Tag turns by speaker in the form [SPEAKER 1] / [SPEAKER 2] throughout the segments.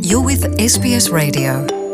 [SPEAKER 1] You're with SBS Radio.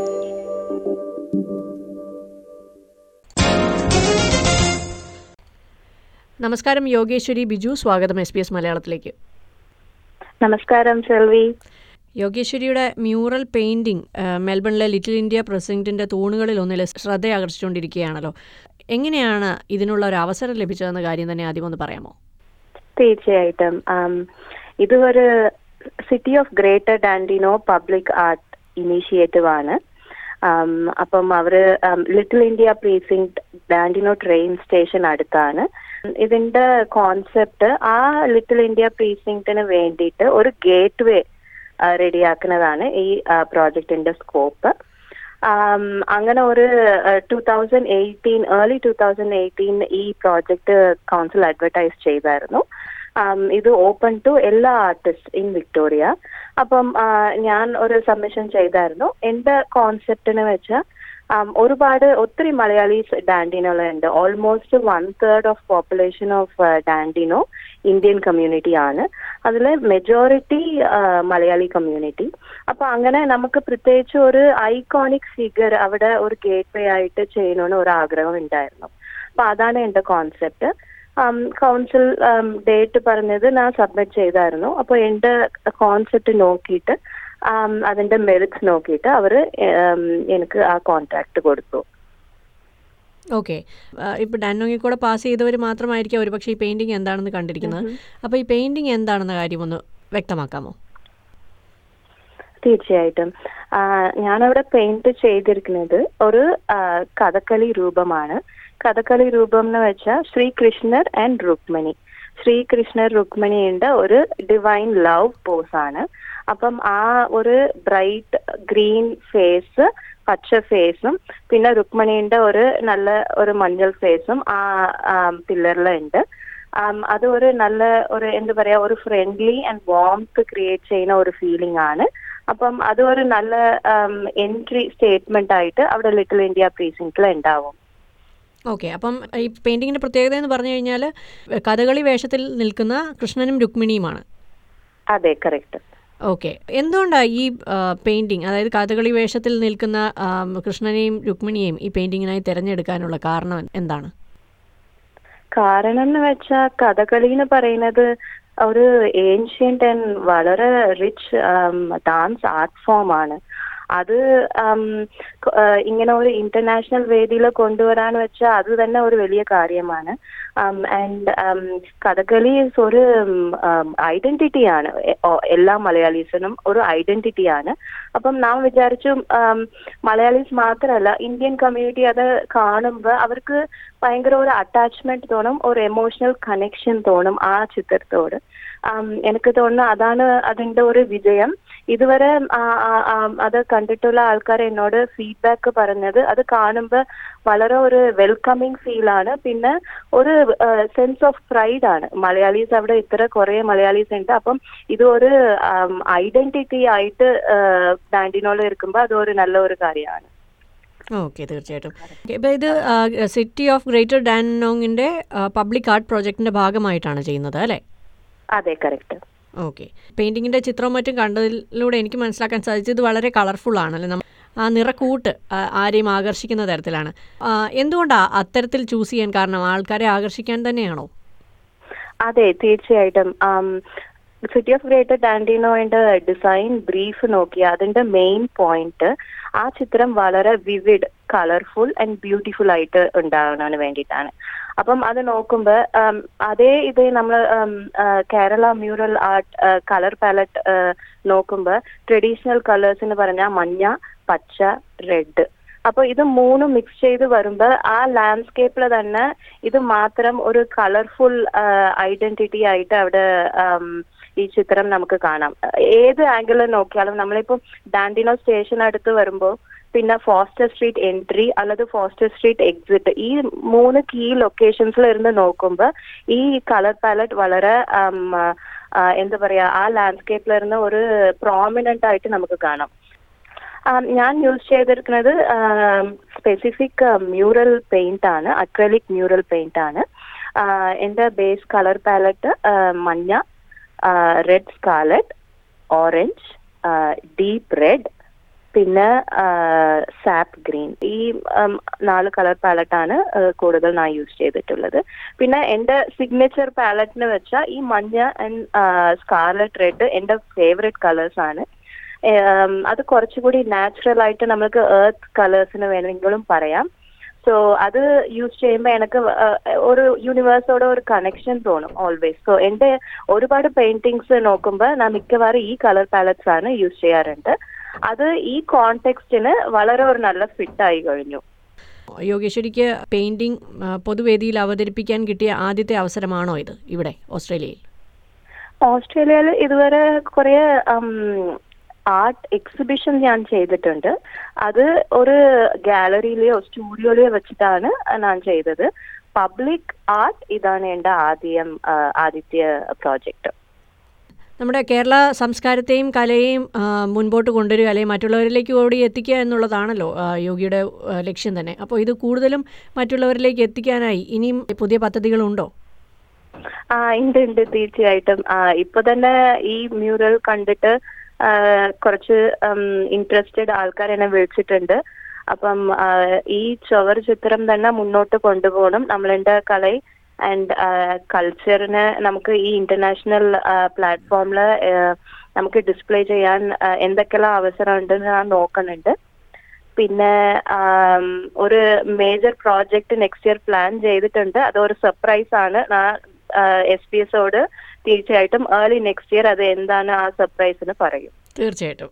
[SPEAKER 2] നമസ്കാരം യോഗേശ്വരി ബിജു സ്വാഗതം S B S മലയാളത്തിലേക്ക്
[SPEAKER 3] നമസ്കാരം സെൽവി
[SPEAKER 2] യോഗേശ്വരിയുടെ മ്യൂറൽ പെയിന്റിംഗ് മെൽബണിലെ ലിറ്റിൽ ഇന്ത്യ പ്രസിഡന്റിന്റെ തൂണുകളിൽ ഒന്നിൽ ശ്രദ്ധയാകർഷിച്ചുകൊണ്ടിരിക്കുകയാണല്ലോ എങ്ങനെയാണ് ഇതിനുള്ള ഒരു അവസരം ലഭിച്ചതെന്ന കാര്യം തന്നെ ആദ്യം ഒന്ന് പറയാമോ
[SPEAKER 3] തീർച്ചയായിട്ടും ആം, ഇത് ഒരു city of greater Dandenong public art initiative ആണ് ആം, അപ്പം അവര് little India precinct Dandenong train station അടുത്താണ് ഇതിന്റെ കോൺസെപ്റ്റ് ആ ലിറ്റിൽ ഇന്ത്യ പ്രീസിംഗ്റ്റിന് വേണ്ടിയിട്ട് ഒരു ഗേറ്റ് വേ റെഡിയാക്കുന്നതാണ് ഈ പ്രോജക്റ്റിന്റെ സ്കോപ്പ് ആം, അങ്ങനെ ഒരു two thousand eighteen early two thousand eighteen ഈ പ്രോജക്റ്റ് കൗൺസിൽ അഡ്വർടൈസ് ചെയ്തായിരുന്നു ആം, ഇത് ഓപ്പൺ ടു എല്ലാ ആർട്ടിസ്റ്റ് ഇൻ വിക്ടോറിയ അപ്പം ആ, ഞാൻ ഒരു സബ്മിഷൻ ചെയ്തായിരുന്നു എന്റെ കോൺസെപ്റ്റിന് വെച്ചാൽ ഒരുപാട് ഒത്തിരി മലയാളീസ് ഡാൻഡിനോളുണ്ട് almost one third of population of Dandenong Indian community ആണ് അതിൽ മെജോറിറ്റി മലയാളി കമ്മ്യൂണിറ്റി അപ്പൊ അങ്ങനെ നമുക്ക് പ്രത്യേകിച്ച് ഒരു ഐക്കോണിക് ഫിഗർ അവിടെ ഒരു ഗേറ്റ് വേ ആയിട്ട് ചെയ്യണമെന്ന് ഒരു ആഗ്രഹം ഉണ്ടായിരുന്നു അപ്പൊ അതാണ് എന്റെ കോൺസെപ്റ്റ് കൗൺസിൽ ഡേറ്റ് പറഞ്ഞത് ഞാൻ സബ്മിറ്റ് ചെയ്തായിരുന്നു അപ്പോൾ എന്റെ കോൺസെപ്റ്റ് നോക്കിയിട്ട് ആം, അതിന്റെ മെറിറ്റ്സ് നോക്കിയിട്ട് അവർ എനിക്ക് ആ കോൺട്രാക്ട് കൊടുത്തു
[SPEAKER 2] ഓക്കെ ഇപ്പോൾ ഡാനോങ്ങിൽ കൂടെ പാസ് ചെയ്തവർ മാത്രമായിരിക്കും ഒരുപക്ഷെ ഈ പെയിന്റിംഗ് എന്താണെന്ന് കണ്ടിരിക്കുന്നത് അപ്പോൾ ഈ പെയിന്റിംഗ് എന്താണെന്ന കാര്യം ഒന്ന് വ്യക്തമാക്കാമോ
[SPEAKER 3] തീർച്ചയായിട്ടും ആ, ഞാനവിടെ പെയിന്റ് ചെയ്തിരിക്കുന്നത് ഒരു ആ, കഥകളി രൂപമാണ് കഥകളി രൂപം എന്ന് വെച്ചാൽ ശ്രീകൃഷ്ണർ ആൻഡ് രുക്മിണി ശ്രീകൃഷ്ണർ രുക്മിണിയുടെ ഒരു ഡിവൈൻ ലവ് പോസ് ആണ് അപ്പം ആ ഒരു ബ്രൈറ്റ് ഗ്രീൻ ഫേസ് പച്ച ഫേസും പിന്നെ രുക്മിണിയുടെ ഒരു നല്ല ഒരു മഞ്ഞൾ ഫേസും ആ പില്ലറിലുണ്ട് ആം, അത് ഒരു നല്ല ഒരു എന്താ പറയാ ഒരു ഫ്രണ്ട്ലി ആൻഡ് വാംത്ത് ക്രിയേറ്റ് ചെയ്യുന്ന ഒരു ഫീലിംഗ് ആണ് അപ്പം അത് ഒരു നല്ല എൻട്രി സ്റ്റേറ്റ്മെന്റ് ആയിട്ട് അവിടെ ലിറ്റിൽ ഇന്ത്യ പ്രീസിംഗിൽ ഉണ്ടാവും
[SPEAKER 2] ഓക്കെ അപ്പം ഈ പെയിന്റിങ്ങിന്റെ പ്രത്യേകത എന്ന് പറഞ്ഞു കഴിഞ്ഞാൽ കഥകളി വേഷത്തിൽ നിൽക്കുന്ന കൃഷ്ണനും രുക്മിണിയുമാണ്
[SPEAKER 3] അതെ കറക്റ്റ്
[SPEAKER 2] ഓക്കെ എന്തുകൊണ്ടാണ് ഈ പെയിന്റിങ് അതായത് കഥകളി വേഷത്തിൽ നിൽക്കുന്ന ആം, കൃഷ്ണനെയും രുക്മിണിയെയും ഈ പെയിന്റിങ്ങിനായി തിരഞ്ഞെടുക്കാനുള്ള കാരണം എന്താണ്
[SPEAKER 3] കാരണം എന്ന് വെച്ചാൽ കഥകളി എന്ന് പറയുന്നത് ഒരു ഏൻഷ്യന്റ് ആൻഡ് വളരെ റിച്ച് ഡാൻസ് ആർട്ട് ഫോം ആണ് അത് ഉം, ക- ആ, ഇങ്ങനെ ഒരു ഇന്റർനാഷണൽ വേദിയിൽ കൊണ്ടുവരാന്ന് വെച്ചാൽ അത് തന്നെ ഒരു വലിയ കാര്യമാണ് ആൻഡ് കഥകളി is ഒരു ഐഡന്റിറ്റിയാണ് എല്ലാ മലയാളീസിനും ഒരു ഐഡന്റിറ്റിയാണ് അപ്പം നാം വിചാരിച്ചു ഉം, മലയാളീസ് മാത്രമല്ല ഇന്ത്യൻ കമ്മ്യൂണിറ്റി അത് കാണുമ്പോൾ അവർക്ക് ഭയങ്കര ഒരു അറ്റാച്ച്മെന്റ് തോന്നും ഒരു എമോഷണൽ കണക്ഷൻ തോന്നും ആ ചിത്രത്തോട് ആം, എനിക്ക് തോന്നുന്നു അതാണ് അതിന്റെ ഒരു വിജയം ഇതുവരെ ആ, ആ, ആ, അത് കണ്ടിട്ടുള്ള ആൾക്കാർ എന്നോട് ഫീഡ്ബാക്ക് പറഞ്ഞത് അത് കാണുമ്പോൾ വളരെ ഒരു വെൽക്കമിങ് ഫീൽ ആണ് പിന്നെ ഒരു സെൻസ് ഓഫ് പ്രൈഡ് ആണ് മലയാളീസ് അവിടെ ഇത്ര കുറെ മലയാളീസ് ഉണ്ട് അപ്പം ഇത് ഒരു ഐഡന്റിറ്റി ആയിട്ട് ഡാൻഡിനോളം ഇരിക്കുമ്പോൾ അത് ഒരു നല്ല ഒരു കാര്യമാണ്
[SPEAKER 2] ഓക്കെ തീർച്ചയായിട്ടും ഇപ്പോൾ ഇത് സിറ്റി ഓഫ് ഗ്രേറ്റർ ഡാനോങ്ങിൻ്റെ പബ്ലിക് ആർട്ട് പ്രോജക്റ്റിൻ്റെ ഭാഗമായിട്ടാണ് ചെയ്യുന്നത് അല്ലേ
[SPEAKER 3] അതെ കറക്റ്റ്
[SPEAKER 2] ഓക്കെ പെയിൻറ്റിങ്ങിൻ്റെ ചിത്രവും മറ്റും കണ്ടതിലൂടെ എനിക്ക് മനസ്സിലാക്കാൻ സാധിച്ചത് ഇത് വളരെ കളർഫുൾ ആണല്ലേ നമ്മ ആ നിറക്കൂട്ട് ആ, ആരെയും ആകർഷിക്കുന്ന തരത്തിലാണ് എന്തുകൊണ്ടാണ് അത്തരത്തിൽ ചൂസ് ചെയ്യാൻ കാരണം ആൾക്കാരെ ആകർഷിക്കാൻ തന്നെയാണോ
[SPEAKER 3] അതെ തീർച്ചയായിട്ടും സിറ്റി ഓഫ് ഗ്രേറ്റർ ഡാൻഡിനോയുടെ ഡിസൈൻ ബ്രീഫ് നോക്കി അതിന്റെ മെയിൻ പോയിന്റ് ആ ചിത്രം വളരെ വിവിഡ് കളർഫുൾ ആൻഡ് ബ്യൂട്ടിഫുൾ ആയിട്ട് ഉണ്ടാകാൻ വേണ്ടിയിട്ടാണ് അപ്പം അത് നോക്കുമ്പോൾ അതേ ഇത് നമ്മൾ Kerala mural art colour palette നോക്കുമ്പോൾ ട്രഡീഷണൽ കളേഴ്സ് എന്ന് പറഞ്ഞാൽ മഞ്ഞ പച്ച റെഡ് അപ്പൊ ഇത് മൂന്നും മിക്സ് ചെയ്ത് വരുമ്പോൾ ആ ലാൻഡ്സ്കേപ്പിൽ തന്നെ ഇത് മാത്രം ഒരു കളർഫുൾ ഐഡന്റിറ്റി ആയിട്ട് അവിടെ ആം, ഈ ചിത്രം നമുക്ക് കാണാം ഏത് ആംഗിളിൽ നോക്കിയാലും നമ്മളിപ്പം ഡാൻഡിനോ സ്റ്റേഷൻ അടുത്ത് വരുമ്പോൾ പിന്നെ ഫോസ്റ്റർ സ്ട്രീറ്റ് എൻട്രി അല്ലെങ്കിൽ ഫോസ്റ്റർ സ്ട്രീറ്റ് എക്സിറ്റ് ഈ മൂന്ന് കീ ലൊക്കേഷൻസിൽ ഇരുന്ന് നോക്കുമ്പോൾ ഈ കളർ പാലറ്റ് വളരെ ആം, ആ, എന്താ പറയാ ആ ലാൻഡ്സ്കേപ്പിൽ ഇരുന്ന് ഒരു പ്രോമിനന്റ് ആയിട്ട് നമുക്ക് കാണാം ആം, ഞാൻ യൂസ് ചെയ്തിരിക്കുന്നത് സ്പെസിഫിക് മ്യൂറൽ പെയിന്റ് ആണ് അക്രലിക് മ്യൂറൽ പെയിന്റ് ആണ് ആ, എന്റെ ബേസ് കളർ പാലറ്റ് മഞ്ഞ red scarlet orange deep red പിന്നെ സാപ്പ് ഗ്രീൻ ഈ ഉം, നാല് കളർ പാലറ്റാണ് കൂടുതൽ ഞാൻ യൂസ് ചെയ്തിട്ടുള്ളത് പിന്നെ എന്റെ സിഗ്നേച്ചർ പാലറ്റിന് വെച്ചാൽ ഈ മഞ്ഞ ആൻഡ് സ്കാർലറ്റ് റെഡ് എന്റെ ഫേവറേറ്റ് കളേഴ്സ് ആണ് ഉം, അത് കുറച്ചുകൂടി നാച്ചുറൽ ആയിട്ട് നമുക്ക് എർത്ത് കളേഴ്സിന് വേണമെങ്കിലും പറയാം സോ അത് യൂസ് ചെയ്യുമ്പോൾ എനിക്ക് വ- ഒരു യൂണിവേഴ്സോട് ഒരു കണക്ഷൻ തോന്നും ഓൾവേസ് സോ എന്റെ ഒരുപാട് പെയിന്റിങ്സ് നോക്കുമ്പോൾ ഞാൻ മിക്കവാറും ഈ കളർ പാലറ്റ്സ് ആണ് യൂസ് ചെയ്യാറുണ്ട് അത് ഈ കോണ്ടെക്സ്റ്റിന് വളരെ ഒരു നല്ല ഫിറ്റ് ആയി കഴിഞ്ഞു
[SPEAKER 2] യോഗേശ്വരിക്ക് പെയിന്റിംഗ് പൊതുവേദിയിൽ അവതരിപ്പിക്കാൻ കിട്ടിയ ആദ്യത്തെ അവസരമാണോ ഇത് ഇവിടെ ഓസ്ട്രേലിയയിൽ
[SPEAKER 3] ഓസ്ട്രേലിയയിൽ ഇതുവരെ കുറെ ആർട്ട് എക്സിബിഷൻ ഞാൻ ചെയ്തിട്ടുണ്ട് അത് ഒരു ഗാലറിയിലെയോ സ്റ്റുഡിയോയിലെയോ വെച്ചിട്ടാണ് ഞാൻ ചെയ്തത് പബ്ലിക് ആർട്ട് ഇതാണ് എൻ്റെ ആദ്യം ആ, ആദ്യത്തെ പ്രോജക്റ്റ്
[SPEAKER 2] നമ്മുടെ കേരള സംസ്കാരത്തെയും കലയെയും ആ, മുൻപോട്ട് കൊണ്ടുവരിക അല്ലെങ്കിൽ മറ്റുള്ളവരിലേക്ക് കൂടി എത്തിക്കുക എന്നുള്ളതാണല്ലോ ആ, യോഗിയുടെ ആ, ലക്ഷ്യം തന്നെ അപ്പോൾ ഇത് കൂടുതലും മറ്റുള്ളവരിലേക്ക് എത്തിക്കാനായി ഇനിയും പുതിയ പദ്ധതികളുണ്ടോ
[SPEAKER 3] ആ ഉണ്ട് ഉണ്ട് തീർച്ചയായിട്ടും ആ ഇപ്പൊ തന്നെ ഈ മ്യൂറൽ കണ്ടിട്ട് ആ, കുറച്ച് ഇൻട്രസ്റ്റഡ് ആൾക്കാർ എന്നെ വിളിച്ചിട്ടുണ്ട് അപ്പം ആ, ഈ ചുവർ ചിത്രം തന്നെ മുന്നോട്ട് കൊണ്ടുപോകണം നമ്മളുടെ കല ആൻഡ് കൾച്ചറിന് നമുക്ക് ഈ ഇന്റർനാഷണൽ പ്ലാറ്റ്ഫോമിൽ നമുക്ക് ഡിസ്പ്ലേ ചെയ്യാൻ ആ, എന്തൊക്കെല്ലാം അവസരം ഉണ്ടെന്ന് ഞാൻ നോക്കുന്നുണ്ട് പിന്നെ ആം, ഒരു major project next year plan ചെയ്തിട്ടുണ്ട് അതൊരു സർപ്രൈസ് ആണ് എസ് പി എസോട് തീർച്ചയായിട്ടും ഏർലി നെക്സ്റ്റ് ഇയർ അത് എന്താണ് ആ സർപ്രൈസിന് പറയും
[SPEAKER 2] തീർച്ചയായിട്ടും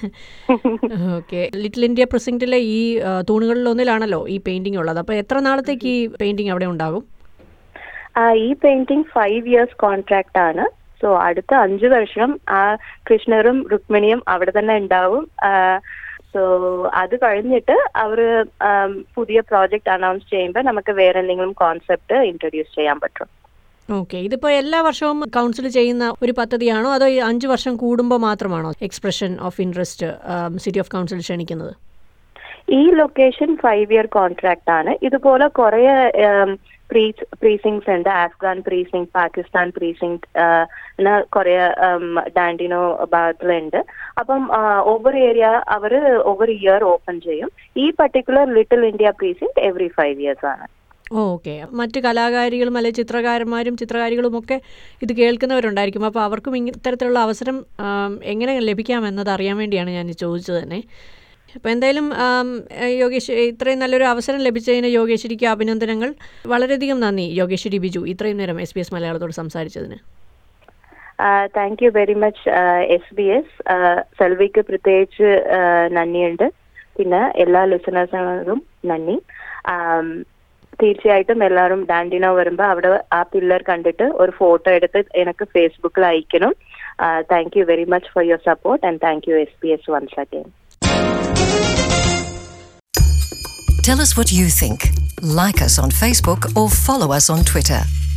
[SPEAKER 2] ഓക്കെ ലിറ്റിൽ ഇന്ത്യ പ്രസിഡന്റിലെ ഈ ആ, തൂണുകളിലൊന്നിലാണല്ലോ ഈ പെയിന്റിംഗ് ഉള്ളത് അപ്പോൾ എത്ര നാളത്തേക്ക് ഈ പെയിന്റിംഗ് അവിടെ ഉണ്ടാകും
[SPEAKER 3] ആ, ഈ പെയിന്റിംഗ് ഫൈവ് ഇയേഴ്സ് കോൺട്രാക്ട് ആണ് സോ അടുത്ത അഞ്ചു വർഷം ആ കൃഷ്ണറും രുക്മിണിയും അവിടെ തന്നെ ഉണ്ടാവും സോ അത് കഴിഞ്ഞിട്ട് അവർ പുതിയ പ്രോജക്റ്റ് അനൗൺസ് ചെയ്യുമ്പോൾ നമുക്ക് വേറെ എന്തെങ്കിലും കോൺസെപ്റ്റ് ഇൻട്രൊഡ്യൂസ് ചെയ്യാൻ പറ്റും
[SPEAKER 2] ഓക്കെ ഇതിപ്പോൾ എല്ലാ വർഷവും കൗൺസിൽ ചെയ്യുന്ന ഒരു പദ്ധതിയാണോ അതോ ഈ അഞ്ച് വർഷം കൂടുമ്പോൾ മാത്രമാണോ expression of interest city of council ക്ഷണിക്കുന്നത്
[SPEAKER 3] ഈ ലൊക്കേഷൻ ഫൈവ് ഇയർ കോൺട്രാക്ട് ആണ് ഇതുപോലെ കുറെ പ്രീസിങ്സ് ഉണ്ട് ആഫ്ഗാൻ പ്രീസിങ് പാകിസ്ഥാൻ പ്രീസിങ് കുറെ ഡാൻഡിനോ ഭാഗത്തിലുണ്ട് അപ്പം ഓവർ ഏരിയ അവർ ഓവർ ഇയർ ഓപ്പൺ ചെയ്യും ഈ particular Little India precinct every five years ആണ്
[SPEAKER 2] ഓക്കെ മറ്റ് കലാകാരികളും അല്ലെങ്കിൽ ചിത്രകാരന്മാരും ചിത്രകാരികളും ഒക്കെ ഇത് കേൾക്കുന്നവരുണ്ടായിരിക്കും അപ്പോൾ അവർക്കും ഇങ്ങ- ഇത്തരത്തിലുള്ള അവസരം ആം, എങ്ങനെ ലഭിക്കാമെന്നത് അറിയാൻ വേണ്ടിയാണ് ഞാൻ ഇത് ചോദിച്ചത് തന്നെ അപ്പോൾ എന്തായാലും ആം, ഏഹ്, യോഗേഷ് ഇത്രയും നല്ലൊരു അവസരം ലഭിച്ചതിന് യോഗേശ്വരിക്ക് അഭിനന്ദനങ്ങൾ വളരെയധികം നന്ദി യോഗേശ്വരി ബിജു ഇത്രയും നേരം എസ് ബി എസ് മലയാളത്തോട് സംസാരിച്ചതിന്
[SPEAKER 3] thank you very much S B S സെൽവിക്ക് പ്രത്യേകിച്ച് ആ, നന്ദിയുണ്ട് പിന്നെ എല്ലാ ലിസണേഴ്സിനും നന്ദി ആം, തീർച്ചയായിട്ടും എല്ലാവരും ഡാൻഡിനോ വരുമ്പോൾ അവിടെ ആ പില്ലർ കണ്ടിട്ട് ഒരു ഫോട്ടോ എടുത്ത് എനിക്ക് ഫേസ്ബുക്കിൽ അയക്കണം thank you very much for your support and thank you S B S once again
[SPEAKER 1] Tell us what you think. Like us on Facebook or follow us on Twitter.